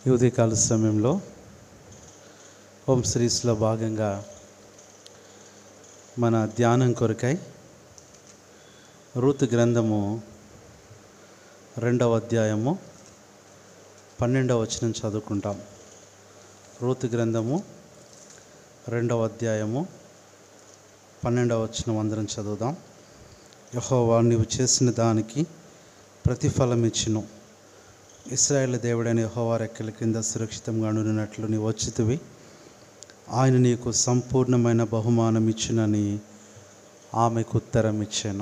ఈ ఉదయకాల సమయంలో హోమ్ సిరీస్లో భాగంగా మన ధ్యానం కొరకై రూతు గ్రంథము రెండవ అధ్యాయము పన్నెండవ వచనం చదువుకుంటాం రూతు గ్రంథము రెండవ అధ్యాయము పన్నెండవ వచనం అందరం చదువుదాం యహోవా నీవు చేసిన దానికి ప్రతిఫలం ఇచ్చును ఇస్రాయేల్ దేవుడైన యహోవా రెక్కల కింద సురక్షితంగా ఉండినట్లు నీవు వచ్చితివి ఆయన నీకు సంపూర్ణమైన బహుమానం ఇచ్చునని ఆమెకు ఉత్తరం ఇచ్చాను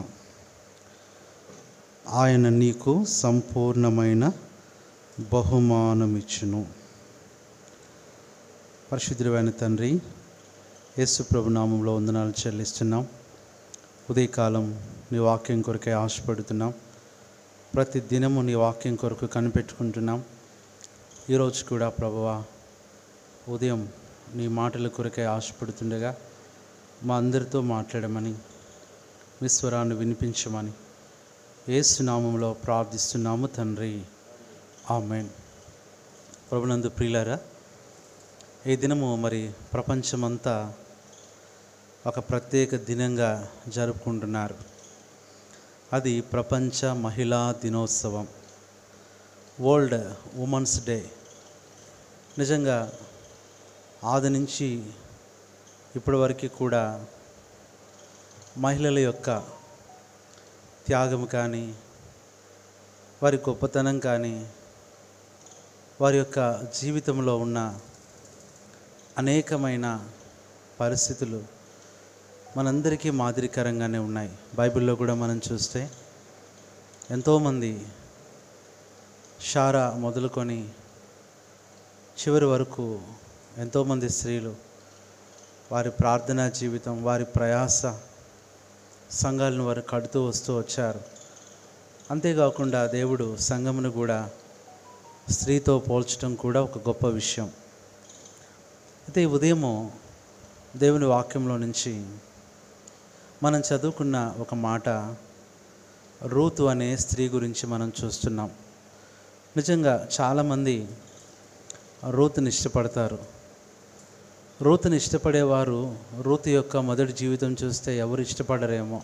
ఆయన నీకు సంపూర్ణమైన బహుమానం ఇచ్చును పరిశుద్ధుడైన తండ్రి యేసు ప్రభు నామంలో వందనాలు చెల్లిస్తున్నాం ఉదయకాలం నీ వాక్యం కొరకే ఆశపడుతున్నాం ప్రతి దినము నీ వాక్యం కొరకు కనిపెట్టుకుంటున్నాం ఈరోజు కూడా ప్రభువా ఉదయం నీ మాటల కొరకే ఆశపడుతుండగా మా అందరితో మాట్లాడమని మీ స్వరాన్ని వినిపించమని ఏసునామంలో ప్రార్థిస్తున్నాము తండ్రి ఆమెన్ ప్రభునందు ప్రియులారా ఈ దినము మరి ప్రపంచమంతా ఒక ప్రత్యేక దినంగా జరుపుకుంటున్నారు అది ప్రపంచ మహిళా దినోత్సవం వరల్డ్ ఉమెన్స్ డే నిజంగా ఆది నుంచి ఇప్పటి వరకు కూడా మహిళల యొక్క త్యాగం కానీ వారి గొప్పతనం కానీ వారి యొక్క జీవితంలో ఉన్న అనేకమైన పరిస్థితులు మనందరికీ మాదిరికరంగానే ఉన్నాయి బైబిల్లో కూడా మనం చూస్తే ఎంతోమంది షారా మొదలుకొని చివరి వరకు ఎంతోమంది స్త్రీలు వారి ప్రార్థనా జీవితం వారి ప్రయాస సంఘాలను వారు కడుతూ వస్తూ వచ్చారు అంతేకాకుండా దేవుడు సంఘమును కూడా స్త్రీతో పోల్చడం కూడా ఒక గొప్ప విషయం అయితే ఈ ఉదయము దేవుని వాక్యంలో నుంచి మనం చదువుకున్న ఒక మాట రూతు అనే స్త్రీ గురించి మనం చూస్తున్నాం నిజంగా చాలామంది రూతుని ఇష్టపడతారు రూతుని ఇష్టపడేవారు రూతు యొక్క మొదటి జీవితం చూస్తే ఎవరు ఇష్టపడరేమో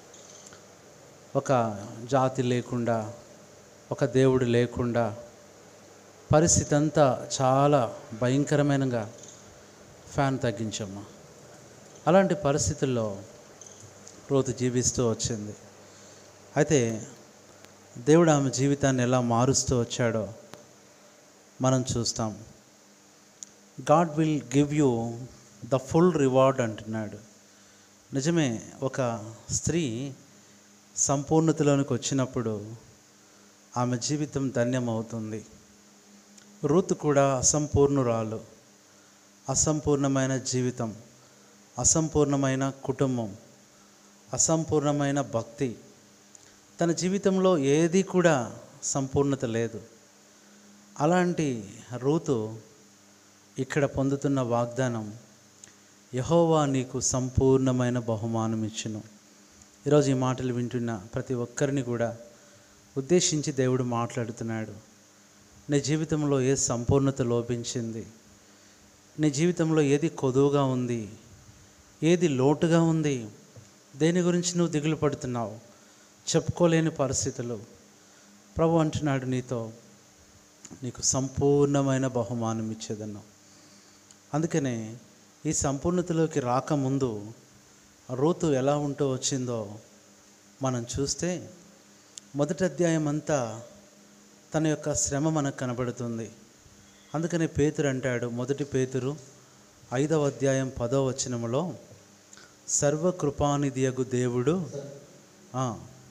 ఒక జాతి లేకుండా ఒక దేవుడు లేకుండా పరిస్థితి అంతా చాలా భయంకరమైనగా ఫ్యాన్ తగ్గించమ్మా అలాంటి పరిస్థితుల్లో రోజు జీవిస్తూ వచ్చింది అయితే దేవుడు ఆమె జీవితాన్ని ఎలా మారుస్తూ వచ్చాడో మనం చూస్తాం God will give you the full reward అంటున్నాడు నిజమే ఒక స్త్రీ సంపూర్ణతలోనికి వచ్చినప్పుడు ఆమె జీవితం ధన్యమవుతుంది రూతు కూడా అసంపూర్ణురాలు అసంపూర్ణమైన జీవితం అసంపూర్ణమైన కుటుంబం అసంపూర్ణమైన భక్తి తన జీవితంలో ఏది కూడా సంపూర్ణత లేదు అలాంటి రూతు ఇక్కడ పొందుతున్న వాగ్దానం యహోవా నీకు సంపూర్ణమైన బహుమానం ఇచ్చును ఈరోజు ఈ మాటలు వింటున్న ప్రతి ఒక్కరిని కూడా ఉద్దేశించి దేవుడు మాట్లాడుతున్నాడు నీ జీవితంలో ఏ సంపూర్ణత లోపించింది నీ జీవితంలో ఏది కొదువుగా ఉంది ఏది లోటుగా ఉంది దేని గురించి నువ్వు దిగులు పడుతున్నావు చెప్పుకోలేని పరిస్థితులు ప్రభు అంటున్నాడు నీతో నీకు సంపూర్ణమైన బహుమానం ఇచ్చేదన్నావు అందుకనే ఈ సంపూర్ణతలోకి రాకముందు రూతు ఎలా ఉంటూ వచ్చిందో మనం చూస్తే మొదటి అధ్యాయం అంతా తన యొక్క శ్రమ మనకు కనబడుతుంది అందుకనే పేతురు అంటాడు మొదటి పేతురు ఐదవ అధ్యాయం పదవ వచనములో సర్వకృపానిధియగు దేవుడు ఆ,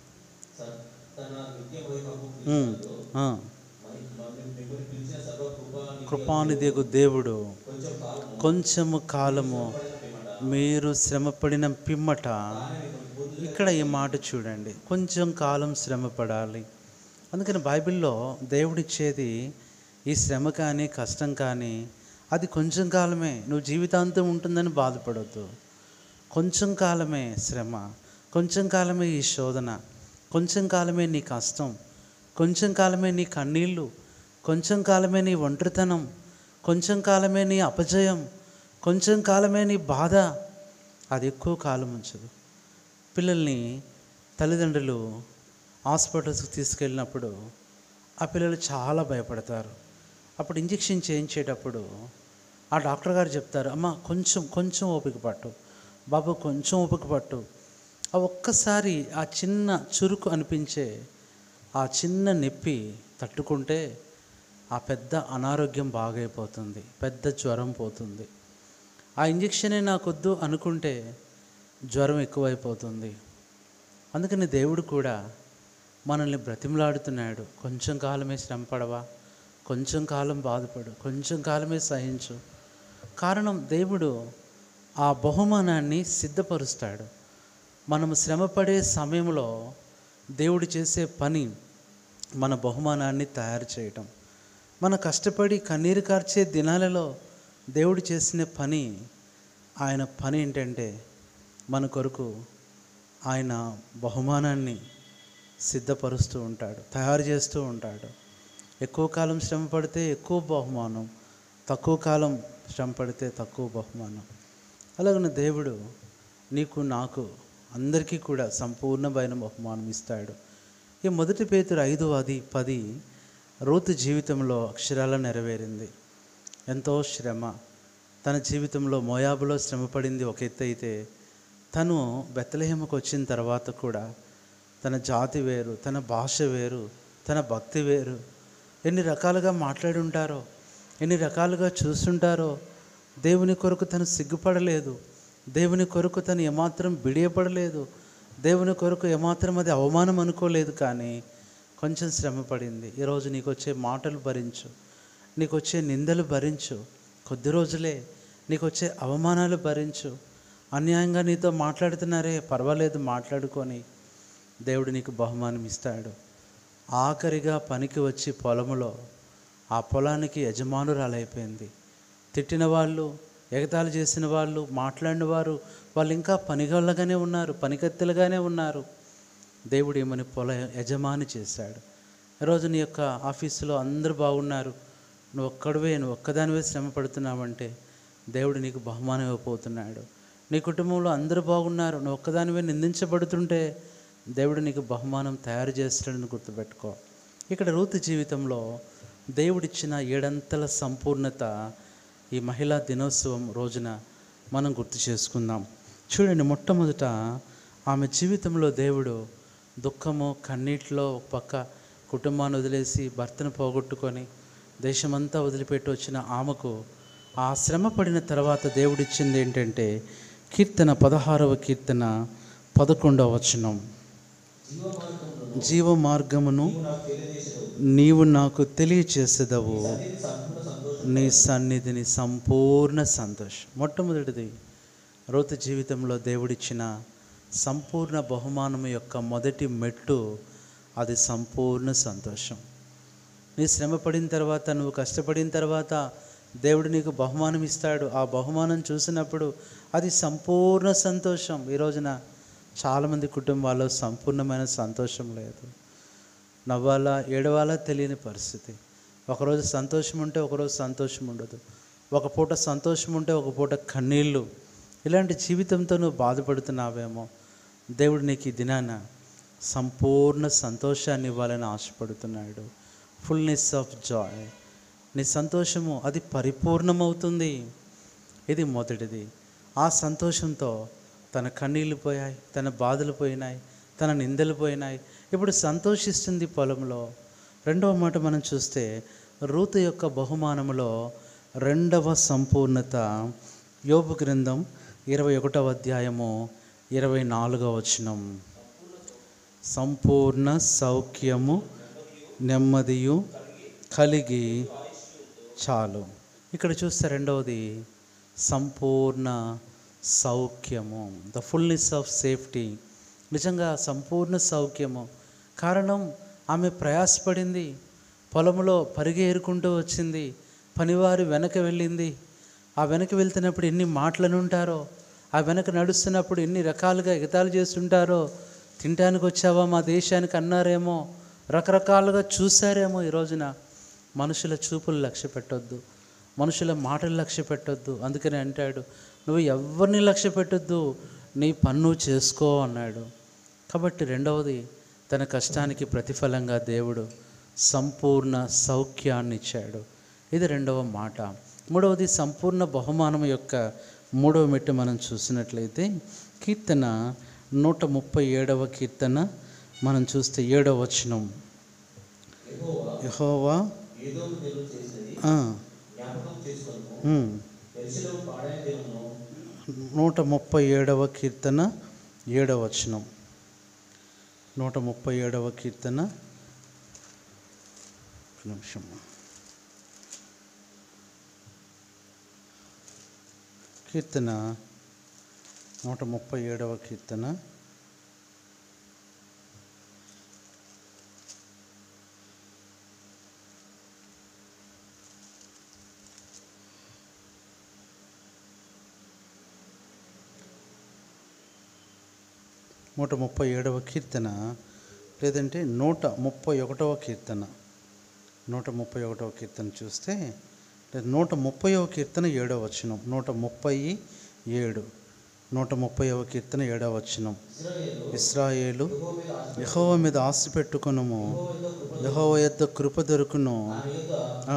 ఉమ్, ఆ, కృపానిధియగు దేవుడు కొంచెము కాలము మీరు శ్రమపడిన పిమ్మట ఇక్కడ ఈ మాట చూడండి కొంచెం కాలం శ్రమపడాలి అందుకని బైబిల్లో దేవుడిచ్చేది ఈ శ్రమ కానీ కష్టం కానీ అది కొంచెం కాలమే నువ్వు జీవితాంతం ఉంటుందని బాధపడద్దు కొంచెం కాలమే శ్రమ కొంచెం కాలమే ఈ శోధన కొంచెం కాలమే నీ కష్టం కొంచెం కాలమే నీ కన్నీళ్ళు కొంచెం కాలమే నీ ఒంటరితనం కొంచెం కాలమే నీ అపజయం కొంచెం కాలమే నీ బాధ అది ఎక్కువ కాలం ఉంచదు పిల్లల్ని తల్లిదండ్రులు హాస్పిటల్స్కి తీసుకెళ్ళినప్పుడు ఆ పిల్లలు చాలా భయపడతారు అప్పుడు ఇంజెక్షన్ చేయించేటప్పుడు ఆ డాక్టర్ గారు చెప్తారు అమ్మ కొంచెం కొంచెం ఓపిక పట్టు బాబు కొంచెం ఓపిక పట్టు ఆ ఒక్కసారి ఆ చిన్న చురుకు అనిపించే ఆ చిన్న నొప్పి తట్టుకుంటే ఆ పెద్ద అనారోగ్యం బాగైపోతుంది పెద్ద జ్వరం పోతుంది ఆ ఇంజెక్షనే నాకొద్దు అనుకుంటే జ్వరం ఎక్కువైపోతుంది అందుకని దేవుడు కూడా మనల్ని బ్రతిమలాడుతున్నాడు కొంచెం కాలమే శ్రమ పడవా కొంచెం కాలం బాధపడు కొంచెం కాలమే సహించు కారణం దేవుడు ఆ బహుమానాన్ని సిద్ధపరుస్తాడు మనము శ్రమపడే సమయంలో దేవుడు చేసే పని మన బహుమానాన్ని తయారు చేయటం మన కష్టపడి కన్నీరు కార్చే దినాలలో దేవుడు చేసిన పని ఆయన పని ఏంటంటే మన కొరకు ఆయన బహుమానాన్ని సిద్ధపరుస్తూ ఉంటాడు తయారు చేస్తూ ఉంటాడు ఎక్కువ కాలం శ్రమ పడితే ఎక్కువ బహుమానం తక్కువ కాలం శ్రమ పడితే తక్కువ బహుమానం అలాగనే దేవుడు నీకు నాకు అందరికీ కూడా సంపూర్ణమైన బహుమానం ఇస్తాడు ఈ మొదటి పేతురు ఐదు అది పది రూతు జీవితంలో అక్షరాల నెరవేరింది ఎంతో శ్రమ తన జీవితంలో మోయాబులో శ్రమ పడింది ఒక ఎత్తు అయితే తను బెత్తలహేమకు వచ్చిన తర్వాత కూడా తన జాతి వేరు తన భాష వేరు తన భక్తి వేరు ఎన్ని రకాలుగా మాట్లాడి ఉంటారో ఎన్ని రకాలుగా చూస్తుంటారో దేవుని కొరకు తను సిగ్గుపడలేదు దేవుని కొరకు తను ఏమాత్రం బిడియపడలేదు దేవుని కొరకు ఏమాత్రం అది అవమానం అనుకోలేదు కానీ కొంచెం శ్రమ పడింది ఈరోజు నీకు వచ్చే మాటలు భరించు నీకు వచ్చే నిందలు భరించు కొద్ది రోజులే నీకు వచ్చే అవమానాలు భరించు అన్యాయంగా నీతో మాట్లాడుతున్నారే పర్వాలేదు మాట్లాడుకొని దేవుడు నీకు బహుమానం ఇస్తాడు ఆఖరిగా పనికి వచ్చి పొలములో ఆ పొలానికి యజమానురాలైపోయింది తిట్టిన వాళ్ళు ఎగతాళి చేసిన వాళ్ళు మాట్లాడిన వారు వాళ్ళు ఇంకా పనిగళ్ళగానే ఉన్నారు పనికత్తెలుగానే ఉన్నారు దేవుడు ఏమని పొల యజమాని చేశాడు ఈరోజు నీ యొక్క ఆఫీసులో అందరూ బాగున్నారు నువ్వు ఒక్కడివే నువ్వు ఒక్కదానివే శ్రమ పడుతున్నావంటే దేవుడు నీకు బహుమానం ఇవ్వబోతున్నాడు నీ కుటుంబంలో అందరూ బాగున్నారు నువ్వు ఒక్కదానివే నిందించబడుతుంటే దేవుడు నీకు బహుమానం తయారు చేస్తాడని గుర్తుపెట్టుకో ఇక్కడ రూతు జీవితంలో దేవుడిచ్చిన ఏడంతల సంపూర్ణత ఈ మహిళా దినోత్సవం రోజున మనం గుర్తు చేసుకుందాం చూడండి మొట్టమొదట ఆమె జీవితంలో దేవుడు దుఃఖము కన్నీటిలో ఒక పక్క కుటుంబాన్ని వదిలేసి భర్తను పోగొట్టుకొని దేశమంతా వదిలిపెట్టి వచ్చిన ఆమెకు ఆ శ్రమ పడిన తర్వాత దేవుడిచ్చింది ఏంటంటే కీర్తన పదహారవ కీర్తన పదకొండవ వచనం జీవ మార్గమును నీవు నాకు తెలియచేసేదవు నీ సన్నిధిని సంపూర్ణ సంతోషం మొట్టమొదటిది రోతు జీవితంలో దేవుడిచ్చిన సంపూర్ణ బహుమానం యొక్క మొదటి మెట్టు అది సంపూర్ణ సంతోషం నీ శ్రమ పడిన తర్వాత నువ్వు కష్టపడిన తర్వాత దేవుడు నీకు బహుమానం ఇస్తాడు ఆ బహుమానం చూసినప్పుడు అది సంపూర్ణ సంతోషం ఈ రోజున చాలామంది కుటుంబాల్లో సంపూర్ణమైన సంతోషం లేదు నవ్వాలా ఏడవాలా తెలియని పరిస్థితి ఒకరోజు సంతోషం ఉంటే ఒకరోజు సంతోషం ఉండదు ఒక పూట సంతోషం ఉంటే ఒక పూట కన్నీళ్ళు ఇలాంటి జీవితంతో నువ్వు బాధపడుతున్నావేమో దేవుడు నీకు ఈ దినాన సంపూర్ణ సంతోషాన్ని ఇవ్వాలని ఆశపడుతున్నాడు ఫుల్నెస్ ఆఫ్ జాయ్ నీ సంతోషము అది పరిపూర్ణమవుతుంది ఇది మొదటిది ఆ సంతోషంతో తన కన్నీళ్ళు పోయాయి తన బాధలు పోయినాయి తన నిందలు పోయినాయి ఇప్పుడు సంతోషిస్తుంది పొలంలో రెండవ మాట మనం చూస్తే రూతు యొక్క బహుమానములో రెండవ సంపూర్ణత యోపు గ్రంథం ఇరవై ఒకటవ అధ్యాయము ఇరవై నాలుగవ వచనం సంపూర్ణ సౌఖ్యము నెమ్మదియు కలిగి చాలు ఇక్కడ చూస్తే రెండవది సంపూర్ణ సౌఖ్యము ద ఫుల్నెస్ ఆఫ్ సేఫ్టీ నిజంగా సంపూర్ణ సౌఖ్యము కారణం ఆమె ప్రయాసపడింది పొలంలో పరిగేరుకుంటూ వచ్చింది పనివారు వెనక వెళ్ళింది ఆ వెనక వెళ్తున్నప్పుడు ఎన్ని మాటలను ఉంటారో ఆ వెనక నడుస్తున్నప్పుడు ఎన్ని రకాలుగా ఎగతాళి చేస్తుంటారో తినటానికి వచ్చావా మా దేశానికి అన్నారేమో రకరకాలుగా చూశారేమో ఈ రోజున మనుషుల చూపులు లక్ష్య పెట్టొద్దు మనుషుల మాటలు లక్ష్య పెట్టొద్దు అందుకని అంటాడు నువ్వు ఎవరిని లక్ష్య పెట్టొద్దు నీ పన్ను చేసుకో అన్నాడు కాబట్టి రెండవది తన కష్టానికి ప్రతిఫలంగా దేవుడు సంపూర్ణ సౌఖ్యాన్ని ఇచ్చాడు ఇది రెండవ మాట మూడవది సంపూర్ణ బహుమానం యొక్క మూడవ మెట్టు మనం చూసినట్లయితే కీర్తన నూట ముప్పై ఏడవ కీర్తన మనం చూస్తే ఏడవ వచనం యహోవా ఆ, ఉమ్. నూట ముప్పై ఏడవ కీర్తన ఏడవ వచనం నూట ముప్పై ఏడవ కీర్తన ఒక నిమిషం కీర్తన నూట ముప్పై ఏడవ కీర్తన నూట ముప్పై ఏడవ కీర్తన లేదంటే నూట ముప్పై ఒకటవ కీర్తన నూట ముప్పై ఒకటవ కీర్తన చూస్తే లేదా నూట ముప్పైవ కీర్తన ఏడవ వచనం నూట ముప్పై ఏడు నూట ముప్పైవ కీర్తన ఏడవ వచనం ఇస్రాయేలు యహోవ మీద ఆశ పెట్టుకునము యహోవ యొద్ద కృప దొరుకును ఆ,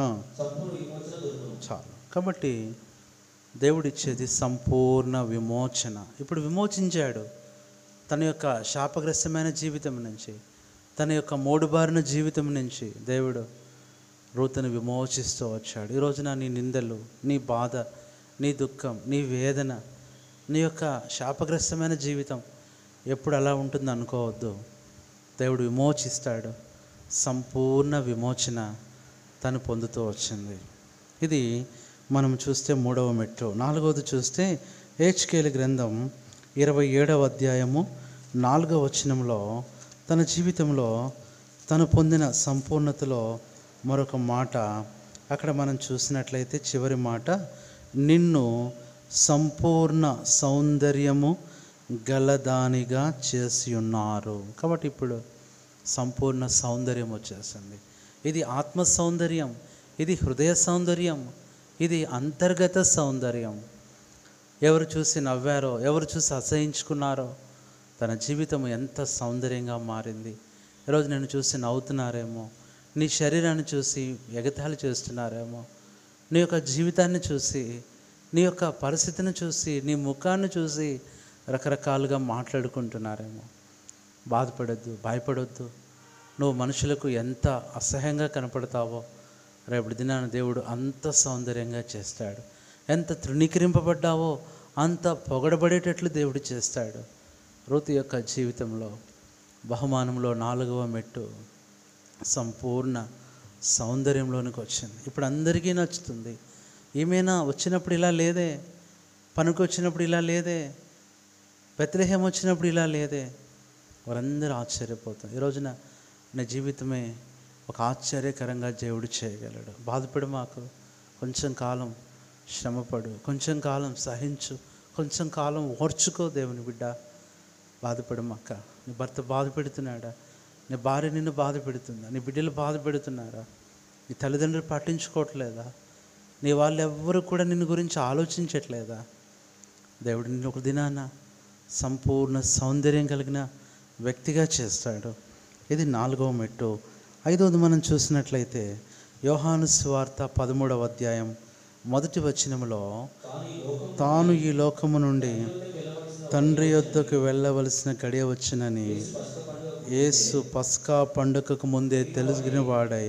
చాలు కాబట్టి దేవుడిచ్చేది సంపూర్ణ విమోచన ఇప్పుడు విమోచించాడు తన యొక్క శాపగ్రస్తమైన జీవితం నుంచి తన యొక్క మూడుబారిన జీవితం నుంచి దేవుడు రూతును విమోచిస్తూ వచ్చాడు ఈ రోజున నీ నిందలు నీ బాధ నీ దుఃఖం నీ వేదన నీ యొక్క శాపగ్రస్తమైన జీవితం ఎప్పుడు అలా ఉంటుంది అనుకోవద్దు దేవుడు విమోచిస్తాడు సంపూర్ణ విమోచన తను పొందుతూ వచ్చింది ఇది మనం చూస్తే మూడవ మెట్టు నాలుగవది చూస్తే హెచ్కేలి గ్రంథం ఇరవై ఏడవ అధ్యాయము నాలుగవ వచనంలో తన జీవితంలో తను పొందిన సంపూర్ణతలో మరొక మాట అక్కడ మనం చూసినట్లయితే చివరి మాట నిన్ను సంపూర్ణ సౌందర్యము గలదానిగా చేసి ఉన్నారు కాబట్టి ఇప్పుడు సంపూర్ణ సౌందర్యం వచ్చేసింది ఇది ఆత్మ సౌందర్యం ఇది హృదయ సౌందర్యం ఇది అంతర్గత సౌందర్యం ఎవరు చూసి నవ్వారో ఎవరు చూసి అసహించుకున్నారో తన జీవితం ఎంత సౌందర్యంగా మారింది ఈరోజు నేను చూసి నవ్వుతున్నారేమో నీ శరీరాన్ని చూసి ఎగతాళి చేస్తున్నారేమో నీ యొక్క జీవితాన్ని చూసి నీ యొక్క పరిస్థితిని చూసి నీ ముఖాన్ని చూసి రకరకాలుగా మాట్లాడుకుంటున్నారేమో బాధపడొద్దు భయపడొద్దు నువ్వు మనుషులకు ఎంత అసహ్యంగా కనపడతావో రేపటి దినాన దేవుడు అంత సౌందర్యంగా చేస్తాడు ఎంత తృణీకరింపబడ్డావో అంత పొగడబడేటట్లు దేవుడు చేస్తాడు ఋతు యొక్క జీవితంలో బహుమానంలో నాలుగవ మెట్టు సంపూర్ణ సౌందర్యంలోనికి వచ్చింది ఇప్పుడు అందరికీ నచ్చుతుంది ఏమైనా వచ్చినప్పుడు ఇలా లేదే పనికి వచ్చినప్పుడు ఇలా లేదే బెత్లహేం వచ్చినప్పుడు ఇలా లేదే వారందరూ ఆశ్చర్యపోతారు ఈ రోజున నా జీవితమే ఒక ఆశ్చర్యకరంగా దేవుడు చేయగలడు బాధపడు మాకు కొంచెం కాలం శ్రమపడు కొంచెం కాలం సహించు కొంచెం కాలం ఓర్చుకో దేవుని బిడ్డ బాధపడు అక్క నీ భర్త బాధ పెడుతున్నాడా నీ భార్య నిన్ను బాధ పెడుతుందా నీ బిడ్డలు బాధ పెడుతున్నారా నీ తల్లిదండ్రులు పట్టించుకోవట్లేదా నీ వాళ్ళు ఎవ్వరు కూడా నిన్ను గురించి ఆలోచించట్లేదా దేవుడు నిన్ను ఒక దినాన సంపూర్ణ సౌందర్యం కలిగిన వ్యక్తిగా చేస్తాడు ఇది నాలుగవ మెట్టు ఐదవది మనం చూసినట్లయితే యోహాను స్వార్త పదమూడవ అధ్యాయం మొదటి వచనములో తాను ఈ లోకము నుండి తండ్రి యొద్దకు వెళ్ళవలసిన గడియ వచ్చినని యేసు పస్కా పండుగకు ముందే తెలుసుకుని వాడై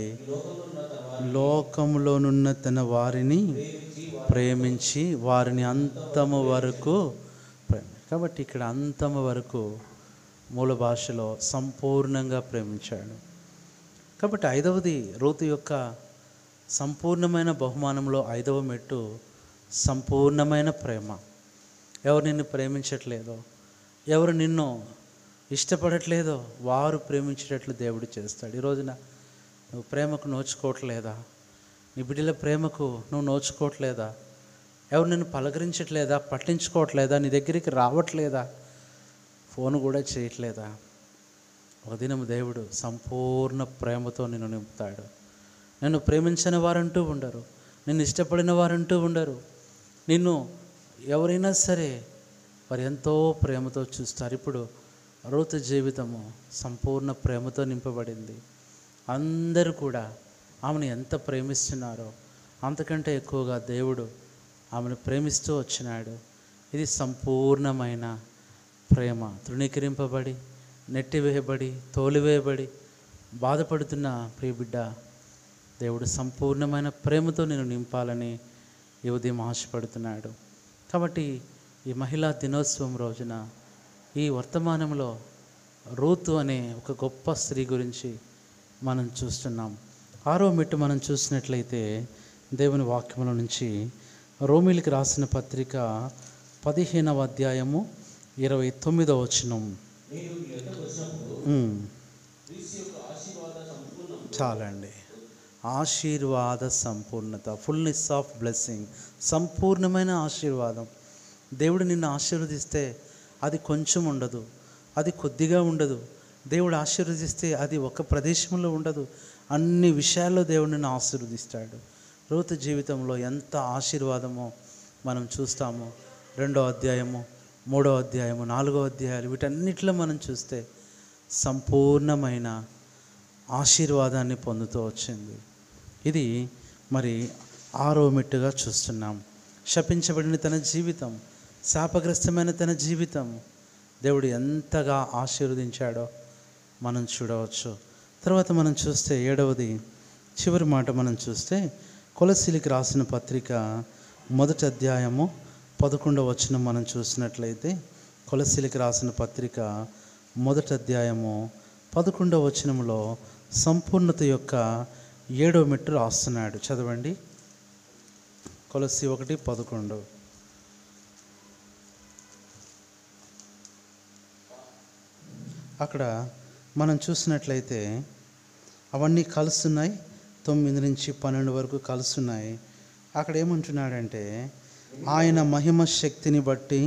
లోకములోనున్న తన వారిని ప్రేమించి వారిని అంతము వరకు ప్రేమ కాబట్టి ఇక్కడ అంతము వరకు మూల భాషలో సంపూర్ణంగా ప్రేమించాడు కాబట్టి ఐదవది రూతు యొక్క సంపూర్ణమైన బహుమానంలో ఐదవ మెట్టు సంపూర్ణమైన ప్రేమ ఎవరు నిన్ను ప్రేమించట్లేదో ఎవరు నిన్ను ఇష్టపడట్లేదో వారు ప్రేమించేటట్లు దేవుడు చేస్తాడు ఈ రోజున నువ్వు ప్రేమకు నోచుకోవట్లేదా నీ బిడ్డల ప్రేమకు నువ్వు నోచుకోవట్లేదా ఎవరు నిన్ను పలకరించట్లేదా పట్టించుకోవట్లేదా నీ దగ్గరికి రావట్లేదా ఫోన్ కూడా చేయట్లేదా ఒక దినం దేవుడు సంపూర్ణ ప్రేమతో నిన్ను నింపుతాడు నన్ను ప్రేమించని వారంటూ ఉండరు నిన్ను ఇష్టపడిన వారంటూ ఉండరు నిన్ను ఎవరైనా సరే వారు ఎంతో ప్రేమతో చూస్తారు ఇప్పుడు రూతు జీవితము సంపూర్ణ ప్రేమతో నింపబడింది అందరూ కూడా ఆమెను ఎంత ప్రేమిస్తున్నారో అంతకంటే ఎక్కువగా దేవుడు ఆమెను ప్రేమిస్తూ వచ్చినాడు ఇది సంపూర్ణమైన ప్రేమ తృణీకరింపబడి నెట్టివేయబడి తోలివేయబడి బాధపడుతున్న ప్రియబిడ్డ దేవుడు సంపూర్ణమైన ప్రేమతో నేను నింపాలని ఈ ఉదయం ఆశపడుతున్నాడు కాబట్టి ఈ మహిళా దినోత్సవం రోజున ఈ వర్తమానంలో రూతు అనే ఒక గొప్ప స్త్రీ గురించి మనం చూస్తున్నాం ఆరో మెట్టు మనం చూసినట్లయితే దేవుని వాక్యముల నుంచి రోమిలికి రాసిన పత్రిక పదిహేనవ అధ్యాయము ఇరవై తొమ్మిదవ వచనం ఉమ్. చాలండి ఆశీర్వాద సంపూర్ణత ఫుల్నెస్ ఆఫ్ బ్లెస్సింగ్ సంపూర్ణమైన ఆశీర్వాదం దేవుడు నిన్ను ఆశీర్వదిస్తే అది కొంచెం ఉండదు అది కొద్దిగా ఉండదు దేవుడు ఆశీర్వదిస్తే అది ఒక ప్రదేశంలో ఉండదు అన్ని విషయాల్లో దేవుడు నిన్ను ఆశీర్వదిస్తాడు రూతు జీవితంలో ఎంత ఆశీర్వాదమో మనం చూస్తాము రెండో అధ్యాయము మూడో అధ్యాయము నాలుగో అధ్యాయాలు వీటన్నిటిలో మనం చూస్తే సంపూర్ణమైన ఆశీర్వాదాన్ని పొందుతూ వచ్చింది ఇది మరి ఆరో మెట్టుగా చూస్తున్నాం శపించబడిన తన జీవితం శాపగ్రస్తమైన తన జీవితం దేవుడు ఎంతగా ఆశీర్వదించాడో మనం చూడవచ్చు తర్వాత మనం చూస్తే ఏడవది చివరి మాట మనం చూస్తే కొలసిలికి రాసిన పత్రిక మొదటి అధ్యాయము పదకొండవ వచనం మనం చూసినట్లయితే కొలసిలికి రాసిన పత్రిక మొదటి అధ్యాయము పదకొండవ వచనంలో సంపూర్ణత యొక్క ఏడవ మెట్టు రాస్తున్నాడు చదవండి కొలసి ఒకటి పదకొండు అక్కడ మనం చూసినట్లయితే అవన్నీ కలుస్తున్నాయి తొమ్మిది నుంచి పన్నెండు వరకు కలుస్తున్నాయి అక్కడ ఏమంటున్నాడంటే ఆయన మహిమ శక్తిని బట్టి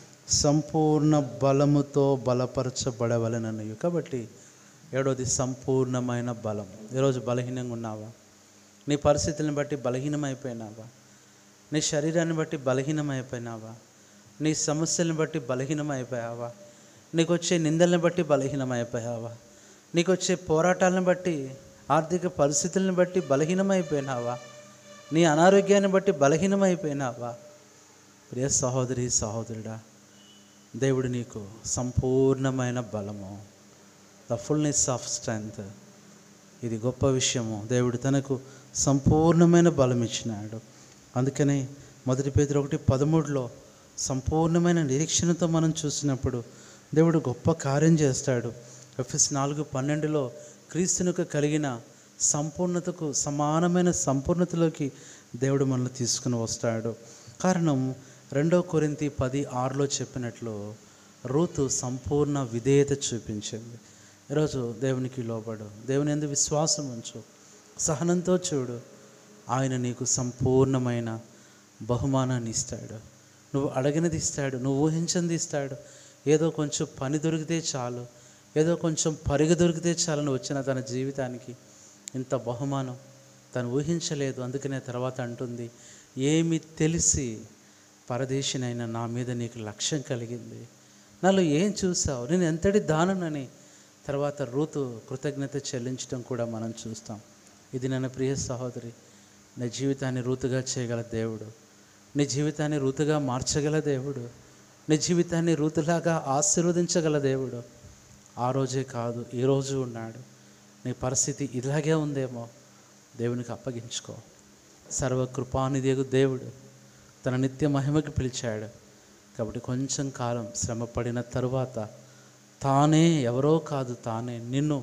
సంపూర్ణ బలముతో బలపరచబడవలనన్నయు కాబట్టి ఏడోది సంపూర్ణమైన బలం ఈరోజు బలహీనంగా ఉన్నావా నీ పరిస్థితులను బట్టి బలహీనమైపోయినావా నీ శరీరాన్ని బట్టి బలహీనమైపోయినావా నీ సమస్యలను బట్టి బలహీనమైపోయావా నీకు వచ్చే నిందలను బట్టి బలహీనమైపోయావా నీకు వచ్చే పోరాటాలను బట్టి ఆర్థిక పరిస్థితులను బట్టి బలహీనమైపోయినావా నీ అనారోగ్యాన్ని బట్టి బలహీనమైపోయినావా ప్రియ సహోదరి సహోదరుడా దేవుడు నీకు సంపూర్ణమైన బలము ద ఫుల్నెస్ ఆఫ్ స్ట్రెంగ్త్ ఇది గొప్ప విషయము దేవుడు తనకు సంపూర్ణమైన బలం ఇచ్చినాడు అందుకనే మొదటి పేదరు ఒకటి పదమూడులో సంపూర్ణమైన నిరీక్షణతో మనం చూసినప్పుడు దేవుడు గొప్ప కార్యం చేస్తాడు ఎఫ్ఎస్ నాలుగు పన్నెండులో క్రీస్తునకు కలిగిన సంపూర్ణతకు సమానమైన సంపూర్ణతలోకి దేవుడు మనల్ని తీసుకుని వస్తాడు కారణం రెండో కొరింతి పది ఆరులో చెప్పినట్లు రూతు సంపూర్ణ విధేయత చూపించింది ఈరోజు దేవునికి లోబడు దేవుని ఎందు విశ్వాసం ఉంచు సహనంతో చూడు ఆయన నీకు సంపూర్ణమైన బహుమానాన్ని ఇస్తాడు నువ్వు అడగినది ఇస్తాడు నువ్వు ఊహించింది ఇస్తాడు ఏదో కొంచెం పని దొరికితే చాలు ఏదో కొంచెం పరిగ దొరికితే చాలు నువ్వు వచ్చిన తన జీవితానికి ఇంత బహుమానం తను ఊహించలేదు అందుకనే తర్వాత అంటుంది ఏమి తెలిసి పరదేశినైనా నా మీద నీకు లక్ష్యం కలిగింది నాలో ఏం చూసావు నేను ఎంతటి దాననని తర్వాత రూతు కృతజ్ఞత చెల్లించడం కూడా మనం చూస్తాం ఇది నన్ను ప్రియ సహోదరి నీ జీవితాన్ని రూతుగా చేయగల దేవుడు నీ జీవితాన్ని రూతుగా మార్చగల దేవుడు నీ జీవితాన్ని రూతులాగా ఆశీర్వదించగల దేవుడు ఆ రోజే కాదు ఈ రోజు ఉన్నాడు నీ పరిస్థితి ఇలాగే ఉందేమో దేవునికి అప్పగించుకో సర్వకృపానిదేగు దేవుడు తన నిత్య మహిమకి పిలిచాడు కాబట్టి కొంచెం కాలం శ్రమపడిన తరువాత తానే ఎవరో కాదు తానే నిన్ను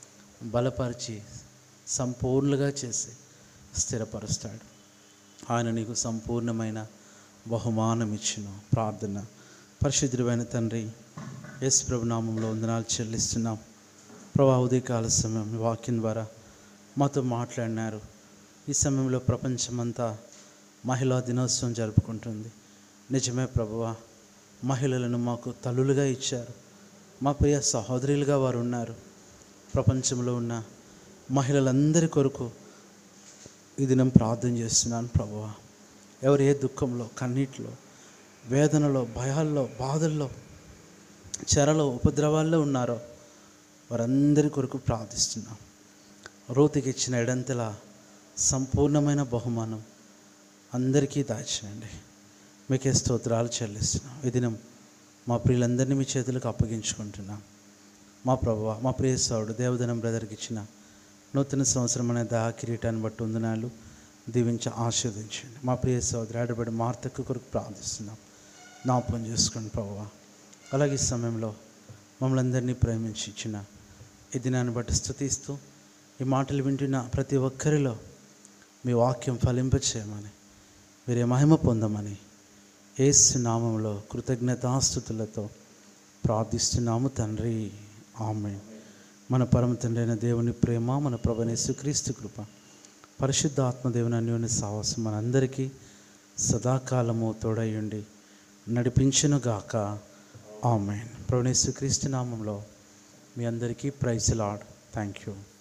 బలపరిచి సంపూర్ణంగా చేసి స్థిరపరుస్తాడు ఆయన నీకు సంపూర్ణమైన బహుమానం ఇచ్చిన ప్రార్థన పరిశుద్ధుడైన తండ్రి యేసు ప్రభు నామంలో వందనాలు చెల్లిస్తున్నాం ప్రభా ఉదయకాల సమయం మీ వాక్యం ద్వారా మాతో మాట్లాడినారు ఈ సమయంలో ప్రపంచమంతా మహిళా దినోత్సవం జరుపుకుంటుంది నిజమే ప్రభువా మహిళలను మాకు తల్లులుగా ఇచ్చారు మా ప్రియ సహోదరులుగా వారు ఉన్నారు ప్రపంచంలో ఉన్న మహిళలందరి కొరకు ఈ దినం ప్రార్థన చేస్తున్నాను ప్రభువా ఎవరు ఏ దుఃఖంలో కన్నీటిలో వేదనలో భయాల్లో బాధల్లో చెరలో ఉపద్రవాల్లో ఉన్నారో వారందరి కొరకు ప్రార్థిస్తున్నాం రోతికి ఇచ్చిన ఎడంతల సంపూర్ణమైన బహుమానం అందరికీ దాచేయండి మీకే స్తోత్రాలు చెల్లిస్తున్నాం ఈ దినం మా ప్రియులందరినీ మీ చేతులకు అప్పగించుకుంటున్నాం మా ప్రభువ మా ప్రియ సౌడు దేవదనం బ్రదర్కి ఇచ్చిన నూతన సంవత్సరం అనే దా కిరీటాన్ని బట్టి వందనాలు దీవించి ఆశీర్వదించండి మా ప్రియ సోదరు ఆడబడి మార్తకు కొరకు ప్రార్థిస్తున్నాం జ్ఞాపకం చేసుకోండి ప్రభువ అలాగే ఈ సమయంలో మమ్మల్ని అందరినీ ప్రేమించి ఇచ్చిన ఈ దినాన్ని బట్టి స్థుతిస్తూ ఈ మాటలు వింటున్న ప్రతి ఒక్కరిలో మీ వాక్యం ఫలింపచేయమని మీరే మహిమ పొందమని ఏసు నామంలో కృతజ్ఞతాస్థుతులతో ప్రార్థిస్తున్నాము తండ్రి ఆమె మన పరమ తండ్రి అయిన దేవుని ప్రేమ మన ప్రభుని సుక్రీస్తు కృప పరిశుద్ధ ఆత్మదేవుని అన్యోని సాహసం మనందరికీ సదాకాలము తోడయ్యుండి నడిపించునుగాక ఆమెన్ ప్రభుని సుక్రీస్తు నామంలో మీ అందరికీ ప్రైజ్ లాడ్ థ్యాంక్ యూ